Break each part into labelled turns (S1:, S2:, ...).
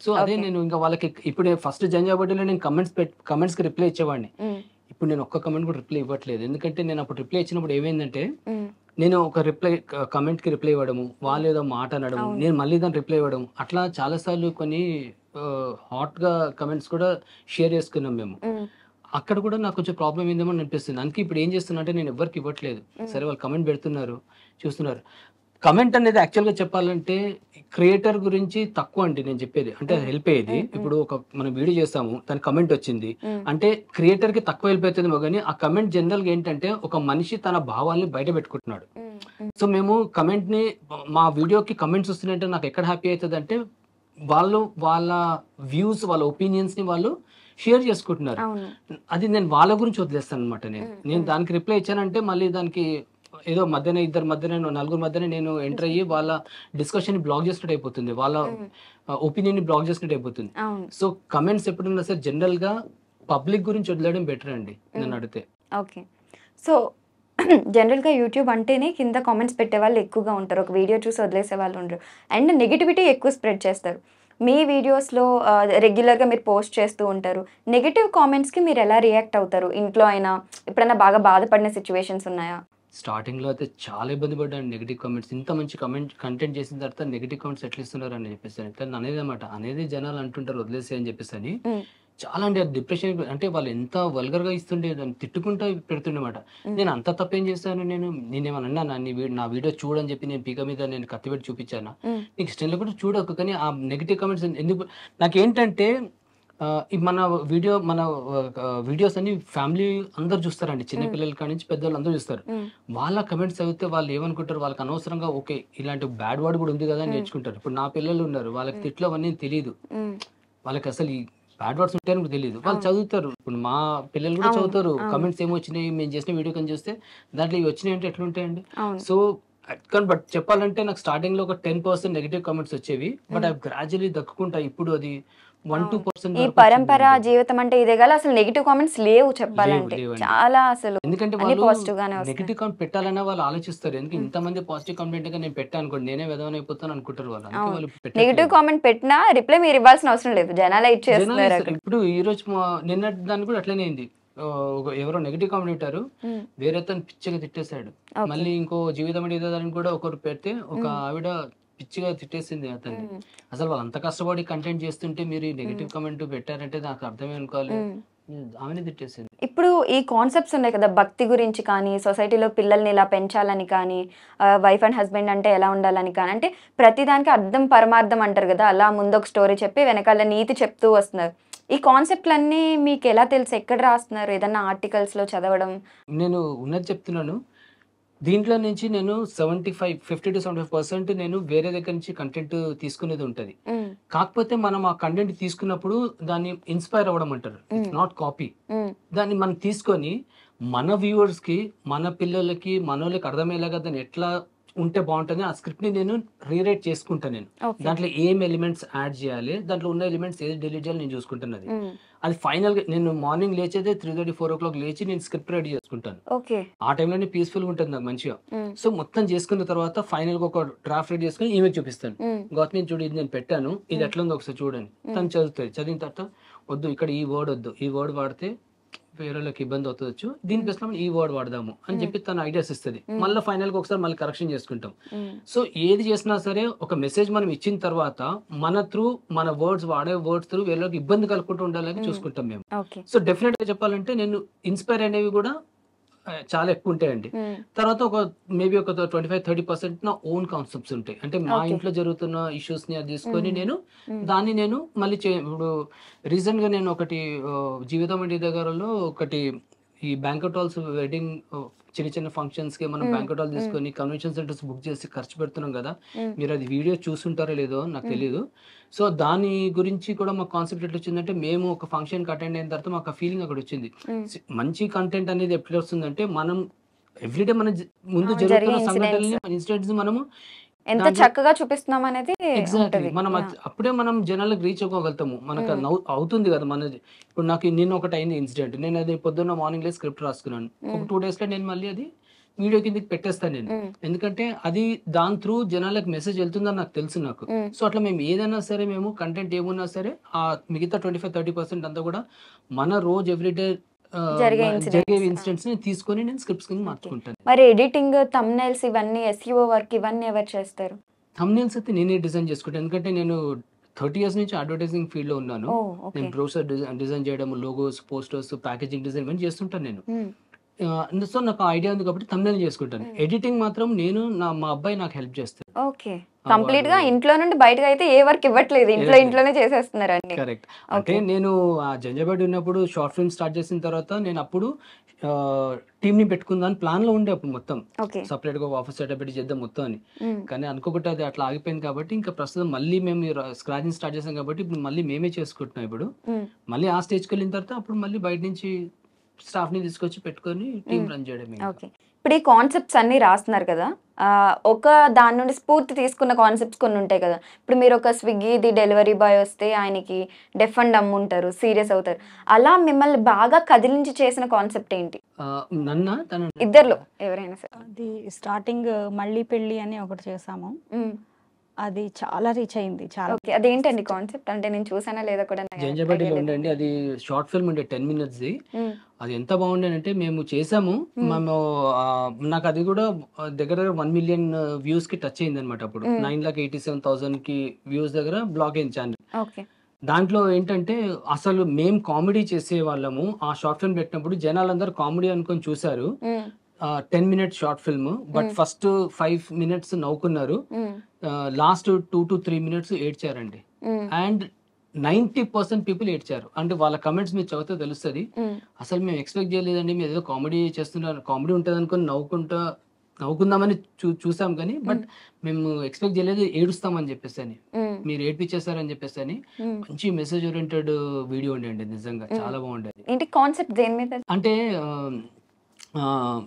S1: So అదే
S2: Okay.
S1: నేను ఇంకా వాళ్ళకి ఇప్పుడు ఫస్ట్ జంజాబడ్డీలో నేను కమెంట్స్ పెట్ కమెంట్స్ కి రిప్లై ఇచ్చేవాడిని
S2: ఉమ్,
S1: ఇప్పుడు నేను ఒక్క కమెంట్ కూడా రిప్లై ఇవ్వట్లేదు ఎందుకంటే నేను అప్పుడు రిప్లై ఇచ్చినప్పుడు ఏమైందంటే
S2: ఉమ్,
S1: నేను ఒక రిప్లై కమెంట్ కి రిప్లై ఇవ్వడము వాళ్ళు ఏదో మాట అనడం
S2: అవును.
S1: నేను మళ్ళీ దాన్ని రిప్లై ఇవ్వడం అట్లా చాలా సార్లు కొన్ని హాట్ గా కమెంట్స్ కూడా షేర్ చేసుకున్నాం మేము
S2: ఉమ్,
S1: అక్కడ కూడా నాకు కొంచెం ప్రాబ్లం ఏందేమో అని అనిపిస్తుంది అందుకే ఇప్పుడు ఏం చేస్తున్నా అంటే నేను ఎవరికి ఇవ్వట్లేదు సరే వాళ్ళు కమెంట్ పెడుతున్నారు చూస్తున్నారు కమెంట్ అనేది యాక్చువల్ గా చెప్పాలంటే క్రియేటర్ గురించి తక్కువ అండి నేను చెప్పేది అంటే హెల్ప్ అయ్యేది ఇప్పుడు ఒక మనం వీడియో చేస్తాము దాని కమెంట్ వచ్చింది
S2: ఉమ్,
S1: అంటే క్రియేటర్ కి తక్కువ హెల్ప్ అవుతుందేమో కానీ ఆ కమెంట్ జనరల్ గా ఏంటంటే ఒక మనిషి తన భావాల్ని బయట పెట్టుకుంటున్నాడు
S2: ఉమ్, ఉమ్,
S1: సో మేము కమెంట్ ని మా వీడియోకి కమెంట్స్ వస్తున్నాయంటే నాకు ఎక్కడ హ్యాపీ అవుతుంది అంటే వాళ్ళు వాళ్ళ వ్యూస్ వాళ్ళ ఒపీనియన్స్ ని వాళ్ళు షేర్ చేసుకుంటున్నారు
S2: అవును
S1: అది నేను వాళ్ళ గురించి వదిలేస్తాను అనమాట నేను
S2: మ్మ్.
S1: నేను దానికి రిప్లై ఇచ్చానంటే మళ్ళీ దానికి ఏదో మధ్యన ఇద్దరు మధ్యన నలుగురు మధ్యన నేను ఎంటర్ అయ్యి వాళ్ళ డిస్కషన్ బ్లాక్ చేసినట్టు అయిపోతుంది వాళ్ళ
S2: ఉమ్,
S1: ఒపీనియన్ ని బ్లాక్ చేసినట్టు అయిపోతుంది
S2: అవును
S1: సో కమెంట్స్ ఎప్పుడున్నా సరే జనరల్ గా పబ్లిక్ గురించి వదిలేయడం బెటర్ అండి నన్ను అడిగితే
S2: ఓకే సో జనరల్గా యూట్యూబ్ అంటేనే కింద కామెంట్స్ పెట్టే వాళ్ళు ఎక్కువగా ఉంటారు ఒక వీడియో చూసి వదిలేసే వాళ్ళు ఉండరు అండ్ నెగిటివిటీ ఎక్కువ స్ప్రెడ్ చేస్తారు మీ వీడియోస్లో రెగ్యులర్గా మీరు పోస్ట్ చేస్తూ ఉంటారు నెగిటివ్ కామెంట్స్కి మీరు ఎలా రియాక్ట్ అవుతారు ఇంట్లో అయినా ఎప్పుడైనా బాగా బాధపడిన సిచ్యువేషన్స్ ఉన్నాయా
S1: స్టార్టింగ్ లో అయితే చాలా ఇబ్బంది పడ్డాను నెగిటివ్ కామెంట్స్ ఇంత మంచి కమెంట్ కంటెంట్ చేసిన తర్వాత నెగిటివ్ కామెంట్స్ ఎట్లా ఇస్తున్నారు అని చెప్పేసి అని అనేది అనమాట అనేది జనాలు అంటుంటారు వదిలేసి అని చెప్పేసి అని
S2: Mm.
S1: చాలా అండి డిప్రెషన్ అంటే వాళ్ళు ఎంత వల్గర్ గా ఇస్తుండే దాన్ని తిట్టుకుంటూ పెడుతుండేమాట
S2: Mm.
S1: నేను అంత తప్పేం చేశాను నేను నేనేమన్నా అన్నా నీ వీ- నా వీడియో చూడని చెప్పి నేను పీక మీద నేను కత్తి పెట్టి చూపించాను
S2: Mm.
S1: నీకు ఇష్టం కూడా చూడకు కానీ ఆ నెగిటివ్ కామెంట్స్ ఎందుకు నాకేంటంటే ఆ, ఈ మన వీడియో మన వీడియోస్ అన్ని ఫ్యామిలీ అందరు చూస్తారండి చిన్న పిల్లల కాడి నుంచి పెద్దవాళ్ళు అందరూ చూస్తారు
S2: Mm.
S1: వాళ్ళ కమెంట్స్ చదివితే వాళ్ళు ఏమనుకుంటారు వాళ్ళకి అనవసరంగా ఓకే ఇలాంటి బ్యాడ్ వర్డ్ కూడా ఉంది కదా అని నేర్చుకుంటారు ఇప్పుడు నా పిల్లలు ఉన్నారు వాళ్ళకి తిట్లు అవన్నీ తెలియదు
S2: Mm.
S1: వాళ్ళకి అసలు ఈ బ్యాడ్ వర్డ్స్ ఉంటాయని కూడా తెలియదు వాళ్ళు చదువుతారు ఇప్పుడు మా పిల్లలు కూడా
S2: అవును,
S1: చదువుతారు
S2: అవును.
S1: కమెంట్స్ ఏమో వచ్చినాయి మేము చేసిన వీడియో కానీ చూస్తే దాంట్లో ఇవి వచ్చినాయి అంటే ఎట్లా ఉంటాయండి
S2: అవును
S1: సో కానీ బట్ చెప్పాలంటే నాకు స్టార్టింగ్ లో ఒక టెన్ పర్సెంట్ నెగిటివ్ కామెంట్స్ వచ్చేవి బట్ అవి గ్రాడ్యువల్లీ దక్కుంటా ఇప్పుడు అది వన్ టూ పర్సెంట్
S2: ఈ పరంపర జీవితం అంటే ఇదే కదా అసలు నెగిటివ్ కామెంట్స్ లేవు చెప్పాలంటే
S1: లేవండి.
S2: చాలా అసలు
S1: ఎందుకంటే
S2: అన్ని
S1: వాళ్ళు
S2: positive గానే వస్తాయి.
S1: నెగిటివ్ కామెంట్ పెట్టాలన్నా వాళ్ళు ఆలోచిస్తారు ఎందుకంటే ఇంతమంది పాజిటివ్ కామెంట్ గా నేను పెట్టాను అనుకోండి నేనే విధవన అయిపోతాను అనుకుంటారు వాళ్ళు అందుకే
S2: అవును.
S1: వాళ్ళు
S2: నెగిటివ్
S1: పెట్టట్లేదు.
S2: కామెంట్ పెట్టినా రిప్లై మీరు ఇవ్వాల్సిన అవసరం లేదు జనాలే
S1: జనాలు
S2: ఇచ్చేస్తున్నారు
S1: ఇస్తారు.
S2: అక్కడ
S1: ఇప్పుడు ఈ రోజు మా- నిన్న దాన్ని కూడా అట్లనే అయింది ఆ, ఒక- ఎవరో నెగిటివ్ కామెంట్ పెట్టారు
S2: ఉమ్,
S1: వేరే తను పిచ్చిగా తిట్టేశాడు
S2: Okay.
S1: మళ్ళీ ఇంకో జీవితం అనేది దాన్ని కూడా ఒకరు పెడితే ఒక ఆవిడ పిచ్చిగా తిట్టేసింది అతన్ని
S2: ఉమ్,
S1: అసలు వాళ్ళు అంత కష్టపడి కంటెంట్ చేస్తుంటే మీరు నెగిటివ్ కామెంట్ పెట్టారంటే నాకు అర్థమే అనుకోవాలి
S2: ఉమ్.
S1: ఆమెనే తిట్టేసింది
S2: ఇప్పుడు ఈ కాన్సెప్ట్స్ ఉన్నాయి కదా భక్తి గురించి కానీ సొసైటీలో పిల్లల్ని ఇలా పెంచాలని కానీ వైఫ్ అండ్ హస్బెండ్ అంటే ఎలా ఉండాలని కానీ అంటే ప్రతిదానికి అర్థం పరమార్థం అంటారు కదా అలా ముందు ఒక స్టోరీ చెప్పి వెనకాల నీతి చెప్తూ వస్తున్నారు ఈ కాన్సెప్ట్లన్నీ మీకు ఎలా తెలుసు ఎక్కడ రాస్తున్నారు ఏదన్నా ఆర్టికల్స్లో చదవడం
S1: నేను ఉన్నది చెప్తున్నాను దీంట్లో నుంచి నేను seventy five fifty to seventy five percent నేను వేరే దగ్గర నుంచి కంటెంట్ తీసుకునేది ఉంటుంది
S2: ఉమ్,
S1: కాకపోతే మనం ఆ కంటెంట్ తీసుకున్నప్పుడు దాన్ని ఇన్స్పైర్ అవ్వడం అంటారు
S2: Mm.
S1: నాట్ కాపీ
S2: ఉమ్,
S1: దాన్ని మనం తీసుకొని మన వ్యూవర్స్ కి మన పిల్లలకి మనోళ్ళకి అర్థమయ్యేలాగా దాన్ని ఎట్లా ఉంటే బాగుంటుంది ఆ స్క్రిప్ట్ ని నేను రీరైట్ చేసుకుంటాను నేను
S2: ఓకే
S1: దాంట్లో ఏం ఎలిమెంట్స్ యాడ్ చేయాలి దాంట్లో ఉన్న ఎలిమెంట్స్ ఏది డిలీట్ చేయాలి నేను చూసుకుంటున్నది
S2: ఉమ్,
S1: అది ఫైనల్ గా నేను మార్నింగ్ లేచేదే three thirty four o'clock లేచి నేను స్క్రిప్ట్ రెడీ చేసుకుంటాను
S2: ఓకే
S1: ఆ టైంలోనే పీస్ఫుల్ గా ఉంటుంది నాకు మంచిగా
S2: ఉమ్,
S1: సో మొత్తం చేసుకున్న తర్వాత ఫైనల్ గా ఒక డ్రాఫ్ట్ రెడీ చేసుకుని ఈమె చూపిస్తాను
S2: ఉమ్,
S1: గౌతమి చూడు ఇది నేను పెట్టాను ఇది ఎట్లా ఉందో ఒకసారి చూడండి తను చదువుతుంది చదివిన తర్వాత వద్దు ఇక్కడ ఈ వర్డ్ వద్దు ఈ వర్డ్ వాడితే వేరేళ్ళకి ఇబ్బంది అవుతుంది దీని ప్లేస్ లో మనం ఈ వర్డ్ వాడదాము అని చెప్పి తను ఐడియాస్ ఇస్తుంది మళ్ళీ ఫైనల్ గా ఒకసారి మళ్ళీ కరెక్షన్ చేసుకుంటాం
S2: ఉమ్,
S1: సో ఏది చేసినా సరే ఒక మెసేజ్ మనం ఇచ్చిన తర్వాత మన త్రూ మన వర్డ్స్ వాడే వర్డ్స్ త్రూ వేరేకి ఇబ్బంది కలుపుకుంటూ ఉండాలని చూసుకుంటాం మేము
S2: ఓకే
S1: సో డెఫినెట్ గా చెప్పాలంటే నేను ఇన్స్పైర్ అనేవి కూడా ఆ, చాలా ఎక్కువ ఉంటాయండి
S2: ఉమ్,
S1: తర్వాత ఒక మేబీ ఒక ట్వంటీ ఫైవ్ థర్టీ పర్సెంట్ నా ఓన్ కాన్సెప్ట్స్ ఉంటాయి అంటే మా
S2: Okay.
S1: ఇంట్లో జరుగుతున్న ఇష్యూస్ ని అది తీసుకొని
S2: Mm.
S1: నేను
S2: Mm.
S1: దాన్ని నేను మళ్ళీ చే ఇప్పుడు రీసెంట్ గా నేను ఒకటి ఆ, జీవితం ఇంటి దగ్గరలో ఒకటి ఈ బ్యాంకెట్ హాల్స్ వెడ్డింగ్ చిన్న చిన్న ఫంక్షన్స్ కి మనం
S2: Mm.
S1: బ్యాంకెట్ హాల్ తీసుకొని కన్వెన్షన్ సెంటర్స్ బుక్ చేసి ఖర్చు పెడుతున్నాం కదా
S2: ఉమ్,
S1: మీరు అది వీడియో చూసుంటారో లేదో నాకు
S2: Mm.
S1: తెలియదు సో దాని గురించి కూడా మా కాన్సెప్ట్ ఎట్లా వచ్చిందంటే మేము ఒక ఫంక్షన్ అటెండ్ అయిన తర్వాత మాకు ఆ ఫీలింగ్ అక్కడ వచ్చింది
S2: ఉమ్,
S1: మంచి కంటెంట్ అనేది ఎప్పుడు వస్తుందంటే మనం ఎవ్రీడే మన జ- ముందు
S2: ఆ,
S1: జరుగుతున్న
S2: జరిగే
S1: సంఘటనల్ని ఇన్సిడెంట్స్ మనము
S2: ఎంత
S1: దాంట్లో-
S2: చక్కగా చూపిస్తున్నాం అనేది
S1: ఎగ్జాక్ట్లీ
S2: ఉంటది
S1: మనం
S2: Yeah.
S1: అది- అప్పుడే మనం జనాలకు రీచ్ అవ్వగలుగుతాము మనకు
S2: Mm.
S1: అది నవ్వు- అవుతుంది కదా మనది ఇప్పుడు నాకు నిన్న ఒకటి అయింది ఇన్సిడెంట్ నేను అది పొద్దున్న మార్నింగ్ లో స్క్రిప్ట్ రాసుకున్నాను ఒక
S2: Mm.
S1: టూ డేస్ లో నేను మళ్ళీ అది వీడియో కిందకి పెట్టేస్తాను నేను
S2: మ్మ్.
S1: ఎందుకంటే అది దాని త్రూ జనాలకు మెసేజ్ వెళ్తుందని నాకు తెలుసు నాకు
S2: మ్మ్.
S1: సో అట్లా మేము ఏదైనా సరే మేము కంటెంట్ ఏమున్నా సరే ఆ మిగతా ట్వంటీ ఫైవ్ థర్టీ పర్సెంట్ అంతా కూడా మన రోజు ఎవ్రీడే
S2: జరిగే incidents.
S1: జరిగే ఇన్సిడెంట్స్ ని తీసుకొని నేను స్క్రిప్ట్స్ కింద మార్చుకుంటాను
S2: మరి ఎడిటింగ్ థంబ్నైల్స్ ఇవన్నీ ఎస్ఈఓ వర్క్ ఇవన్నీ ఎవరు చేస్తారు
S1: thumbnails అయితే నేనే డిజైన్ చేసుకుంటాను ఎందుకంటే నేను థర్టీ ఇయర్స్ నుంచి అడ్వర్టైజింగ్ ఫీల్డ్ లో ఉన్నాను
S2: ఓ ఓకే
S1: నేను బ్రోసర్ డిజైన్ చేయడం లోగోస్ పోస్టర్స్ ప్యాకేజింగ్ డిజైన్ ఇవన్నీ చేస్తుంటాను నేను సో నాకు ఐడియా ఉంది కాబట్టి thumbnail చేసుకుంటాను ఎడిటింగ్ మాత్రం నేను నా మా అబ్బాయి నాకు హెల్ప్ చేస్తాను
S2: ఓకే కంప్లీట్ గా ఇంట్లో నుండి బయటకు అయితే ఏ వర్క్ ఇవ్వట్లేదు ఇంట్లో
S1: ఇవ్వట్లేదు.
S2: ఇంట్లోనే చేసేస్తున్నారు అన్ని
S1: కరెక్ట్ అంటే నేను ఆ జంజాబాద్ ఉన్నప్పుడు షార్ట్ ఫిల్మ్ స్టార్ట్ చేసిన తర్వాత నేను అప్పుడు టీమ్ ని పెట్టుకుందాం ప్లాన్ లో ఉండే అప్పుడు మొత్తం
S2: ఓకే
S1: సపరేట్ గా ఆఫీస్ సెటప్ పెట్టి చేద్దాం మొత్తం అని కానీ అనుకోకుండా అది అట్లా ఆగిపోయింది కాబట్టి ఇంకా ప్రస్తుతం మళ్ళీ మేము స్క్రాచింగ్ స్టార్ట్ చేసాం కాబట్టి ఇప్పుడు మళ్ళీ మేమే చేసుకుంటున్నాం ఇప్పుడు మళ్ళీ ఆ స్టేజ్కి వెళ్ళిన తర్వాత అప్పుడు మళ్ళీ బయట నుంచి స్టాఫ్ ని తీసుకొచ్చి పెట్టుకొని టీం రన్ చేయడం ఇంకా.
S2: ఓకే ఇప్పుడు ఈ కాన్సెప్ట్స్ అన్ని రాస్తున్నారు కదా ఆ, ఒక దాని నుండి స్ఫూర్తి తీసుకున్న కాన్సెప్ట్స్ కొన్ని ఉంటాయి కదా ఇప్పుడు మీరు ఒక స్విగ్గీది డెలివరీ బాయ్ వస్తే ఆయనకి డెఫ్ అండ్ డమ్ ఉంటారు సీరియస్ అవుతారు అలా మిమ్మల్ని బాగా కదిలించి చేసిన కాన్సెప్ట్ ఏంటి
S1: ఆ, నన్న తన
S2: ఇద్దర్లో ఎవరైనా సరే
S3: అది స్టార్టింగ్ మళ్ళీ పెళ్ళి అని ఒకటి చేసాము అది చాలా రీచ్ అయింది చాలా
S2: ఓకే అదేంటండి కాన్సెప్ట్ అంటే నేను చూసానా లేదా కూడా నాకు
S1: జంజాబాటిలో
S2: idea లేదు.
S1: ఉండండి అది షార్ట్ ఫిల్మ్ ఉండే టెన్ మినిట్స్ ది
S2: మ్మ్.
S1: అది ఎంత బాగుండేనంటే మేము చేసాము మేము ఆ, నాకు అది కూడా ఆ, దగ్గర దగ్గర వన్ మిలియన్ వ్యూస్ కి టచ్ అయింది అనమాట అప్పుడు
S2: మ్మ్.
S1: Nine lakh eighty seven thousand కి వ్యూస్ దగ్గర బ్లాక్ అయింది ఛానల్
S2: ఓకే
S1: దాంట్లో ఏంటంటే అసలు మేము కామెడీ చేసే వాళ్ళము ఆ షార్ట్ ఫిల్మ్ పెట్టినప్పుడు జనాలందరూ కామెడీ అనుకొని చూసారు
S2: మ్మ్.
S1: Ten minutes short film but
S2: మ్మ్.
S1: ఫస్ట్ ఫైవ్ మినిట్స్ నవ్వుకున్నారు
S2: మ్మ్.
S1: Last two to three minutes ఏడ్చారండి
S2: మ్మ్.
S1: అండ్ నైంటీ పర్సెంట్ పీపుల్ ఏడ్చారు అంటే వాళ్ళ కమెంట్స్ మీరు చదివితే తెలుస్తుంది
S2: మ్మ్.
S1: అసలు మేము ఎక్స్పెక్ట్ చేయలేదండి మీరు ఏదో కామెడీ చేస్తున్నారు కామెడీ ఉంటుంది అనుకుని నవ్వుకుంటా నవ్వుకుందామని చూ చూసాం కానీ బట్ మేము ఎక్స్పెక్ట్ చేయలేదు ఏడుస్తామని చెప్పేసి అని
S2: మ్మ్.
S1: మీరు ఏడ్పించేస్తారని చెప్పేసి అని
S2: మ్మ్.
S1: మంచి మెసేజ్ ఓరియంటెడ్ వీడియో ఉండండి నిజంగా చాలా బాగుండేది
S2: ఏంటి కాన్సెప్ట్ దేని మీద
S1: అంటే ఆ, ఆ,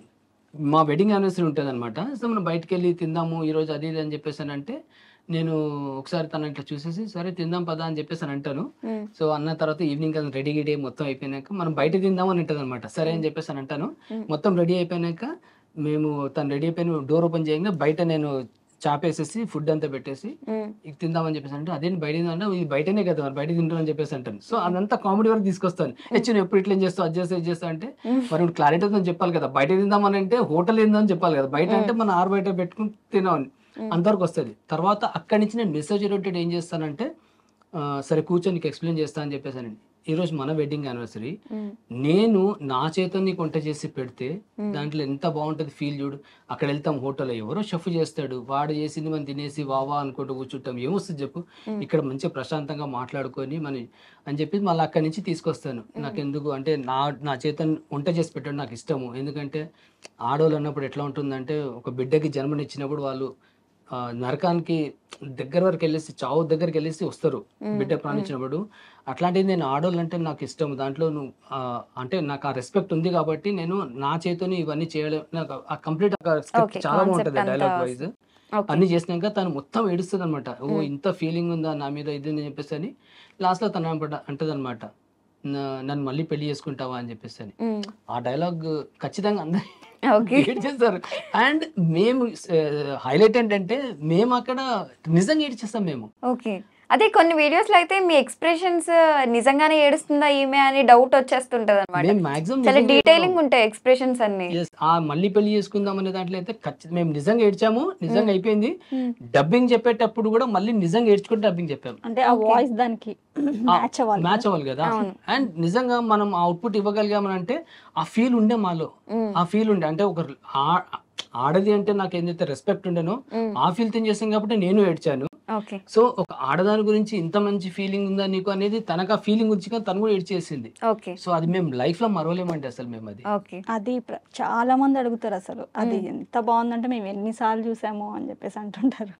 S1: మా వెడ్డింగ్ యానివర్సరీ ఉంటుంది అనమాట సో మనం బయటకు వెళ్ళి తిందాము ఈరోజు అది ఇది అని చెప్పేసి అని అంటే నేను ఒకసారి తను ఇట్లా చూసేసి సరే తిందాం పదా అని చెప్పేసి అని అంటాను
S2: మ్మ్.
S1: సో అన్న తర్వాత ఈవినింగ్ అది రెడీ గిడీ మొత్తం అయిపోయినాక మనం బయట తిందాం అని ఉంటుంది అనమాట సరే అని చెప్పేసి అని అంటాను
S2: మ్మ్.
S1: మొత్తం రెడీ అయిపోయినాక మేము తను రెడీ అయిపోయిన డోర్ ఓపెన్ చేయగా బయట నేను చాపేసేసి ఫుడ్ అంతా పెట్టేసి
S2: మ్మ్.
S1: ఇది తిందామని చెప్పేసి అంటే అదేంటి బయట తిందా ఇది బయటనే కదా మరి బయట తింటాం అని చెప్పేసి అంటాను సో అదంతా కామెడీ వరకు తీసుకొస్తాను హెచ్చు నువ్వు ఎప్పుడు ఇట్లా ఏం చేస్తావు అది చేస్తావు ఇది చేస్తావు అంటే మరి క్లారిటీతో చెప్పాలి కదా బయట తిందామని అంటే హోటల్ ఏందని చెప్పాలి కదా బయట అంటే మన ఆరు బయట పెట్టుకుని తినామని అంతవరకు వస్తుంది తర్వాత అక్కడి నుంచి నేను మెసేజ్ ఓరియంటెడ్ ఏం చేస్తానంటే ఆ, సరే కూర్చొని నీకు ఎక్స్ప్లెయిన్ చేస్తా అని చెప్పేసానండి ఈరోజు మన వెడ్డింగ్ యానివర్సరీ
S2: మ్మ్.
S1: నేను నా చేత నీకు వంట చేసి పెడితే
S2: మ్మ్.
S1: దాంట్లో ఎంత బాగుంటది ఫీల్ చూడు అక్కడ వెళ్తాం హోటల్లో ఎవరో షెఫ్ చేస్తాడు వాడు చేసింది మనం తినేసి వావా అనుకుంటూ కూర్చుంటాం ఏమొస్తుంది చెప్పు
S2: మ్మ్.
S1: ఇక్కడ మంచిగా ప్రశాంతంగా మాట్లాడుకొని మన అని చెప్పి మళ్ళీ అక్కడి నుంచి తీసుకొస్తాను నాకు ఎందుకు అంటే నా నా చేత వంట చేసి పెట్టడం నాకు ఇష్టము ఎందుకంటే ఆడవాళ్ళు అన్నప్పుడు ఎట్లా ఉంటుందంటే ఒక బిడ్డకి జన్మనిచ్చినప్పుడు వాళ్ళు ఆ, నరకానికి దగ్గర వరకు వెళ్ళేసి చావు దగ్గరికి వెళ్ళేసి వస్తారు
S2: మ్మ్.
S1: బిడ్డ ప్రాణించినప్పుడు అట్లాంటిది నేను ఆడవాళ్ళు అంటే నాకు ఇష్టం దాంట్లో నువ్వు ఆ, అంటే నాకు ఆ రెస్పెక్ట్ ఉంది కాబట్టి నేను నా చేతోని ఇవన్నీ చేయడం నాకు ఆ కంప్లీట్
S2: Okay,
S1: చాలా
S2: concept
S1: బాగుంటుంది
S2: అంతా
S1: డైలాగ్ వైజ్
S2: ఓకే
S1: అన్ని చేసినాక తను మొత్తం ఏడుస్తుంది అనమాట ఓ
S2: మ్మ్.
S1: ఇంత ఫీలింగ్ ఉందా నా మీద ఇది అని చెప్పేసి అని లాస్ట్ లో తను అంటది అనమాట నన్ను మళ్ళీ పెళ్లి చేసుకుంటావా అని చెప్పేసి అని
S2: మ్మ్.
S1: ఆ డైలాగ్ ఖచ్చితంగా అందరు
S2: ఓకే
S1: ఏడ్ చేస్తారు అండ్ మేము హైలైట్ ఏంటంటే మేము అక్కడ నిజంగా ఏడ్ చేస్తాం మేము
S2: ఓకే అదే కొన్ని వీడియోస్ లో అయితే మీ ఎక్స్ప్రెషన్స్ నిజంగానే ఏడుస్తుందా ఈమె అని డౌట్ వచ్చేస్తుంటది అనమాట
S1: మేము మాక్సిమం
S2: చాలా డీటెయిలింగ్ ఉంటాయి ఎక్స్ప్రెషన్స్ అన్ని
S1: ఆ మళ్ళీ పెళ్లి చేసుకుందాం అనే దాంట్లో అయితే ఖచ్చితంగా మేము నిజంగా ఏడ్చాము నిజంగా అయిపోయింది
S2: మ్మ్.
S1: డబ్బింగ్ చెప్పేటప్పుడు కూడా మళ్ళీ నిజంగా ఏడ్చుకుంటే డబ్బింగ్ చెప్పాము
S3: అంటే ఆ
S2: Okay.
S3: వాయిస్ దానికి మ్యాచ్ అవ్వాలి
S1: మ్యాచ్ అవ్వాలి కదా
S2: అవును.
S1: అండ్ నిజంగా మనం అవుట్పుట్ ఇవ్వగలిగామనంటే ఆ ఫీల్ ఉండే మాలో
S2: మ్మ్.
S1: ఆ ఫీల్ ఉండే అంటే ఒక ఆ- ఆడది అంటే నాకు ఏదైతే రెస్పెక్ట్ ఉండేనో
S2: మ్మ్.
S1: ఆ ఫీల్ తో చేసాం కాబట్టి నేను ఏడ్చాను
S2: ఓకే
S1: సో ఒక ఆడదాని గురించి ఇంత మంచి ఫీలింగ్ ఉందా నీకు అనేది తనకు ఆ ఫీలింగ్ వచ్చి కానీ తను కూడా ఏడ్చేసింది
S2: ఓకే
S1: సో అది మేము లైఫ్ లో మరవలేమంటే అసలు మేము అది
S2: ఓకే
S3: అది ప్ర- చాలా మంది అడుగుతారు అసలు అది ఎంత బాగుందంటే మేము ఎన్నిసార్లు చూసాము అని చెప్పేసి అంటుంటారు